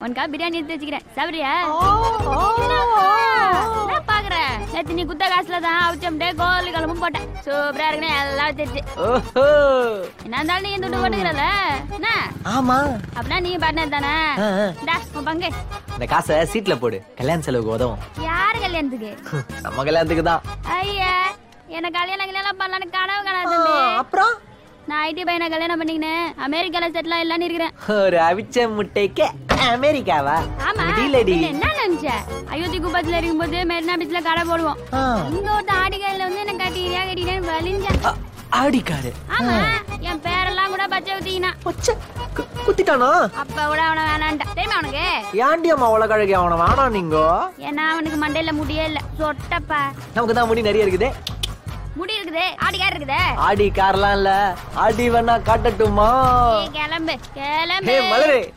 உனக்கா பிரியாணி எடுத்து வச்சுக்கிறேன் சாப்பிடுறியா என்ன பாக்குற நேத்து நீ குத்த காசுல தான் அவிச்சம்டே கோலி குழம்பும் போட்டேன் சூப்பரா இருக்குன்னு எல்லாம் வச்சிருச்சு ஓஹோ என்ன இருந்தாலும் நீ துட்டு போட்டுக்கிறல என்ன ஆமா அப்படின்னா நீ பார்ட்னர் தானே ஆ, ஆ. இந்தா, உன் பங்கு இந்த காசை சீட்ல போடு கல்யாண செலவுக்கு உதவும் யாரு கல்யாணத்துக்கு நம்ம கல்யாணத்துக்கு தான் ஐயா என்ன கல்யாணம் கல்யாணம் பண்ணலான்னு கனவு காணாது தம்பி அப்புறம் நான் ஐடி பையனை கல்யாணம் பண்ணிக்கினேன் அமெரிக்கால செட்டில் இல்லன்னு இருக்கிறேன் ஒரு அவிச்ச முட்டைக்கு அமெரிக்காவா ஆமா முடியலடி பின்ன என்ன நினைச்ச அயோத்தி குப்பத்துல இருக்கும்போது மெரினா பீச்ல கடை போடுவோம் ஆ. இங்க ஒரு ஆடி கையில வந்து என்ன கட்டிக்கிறியா கட்டிக்கிறேன்னு வலிஞ்சேன் அ- ஆடிக்காரு ஆமா என் பேரெல்லாம் கூட பச்சை ஊத்திக்கினா பச்சை, கு- குத்திட்டானா அப்ப கூட அவனை வேணான்ட்டான் தெரியுமா அவனுக்கு ஏன்டி அம்மா உலக கழகி அவனை வேணாம் நீங்க ஏன்னா அவனுக்கு மண்டையில முடியே இல்ல சொட்டப்பா நமக்கு தான் முடி நிறைய இருக்குது முடி இருக்குதே ஆடிக்கார் இருக்குதே ஆடி கார்லாம் இல்ல ஆடி வேணா காட்டட்டுமா ஏய், கிளம்பு ஹே கிளம்பு மலரே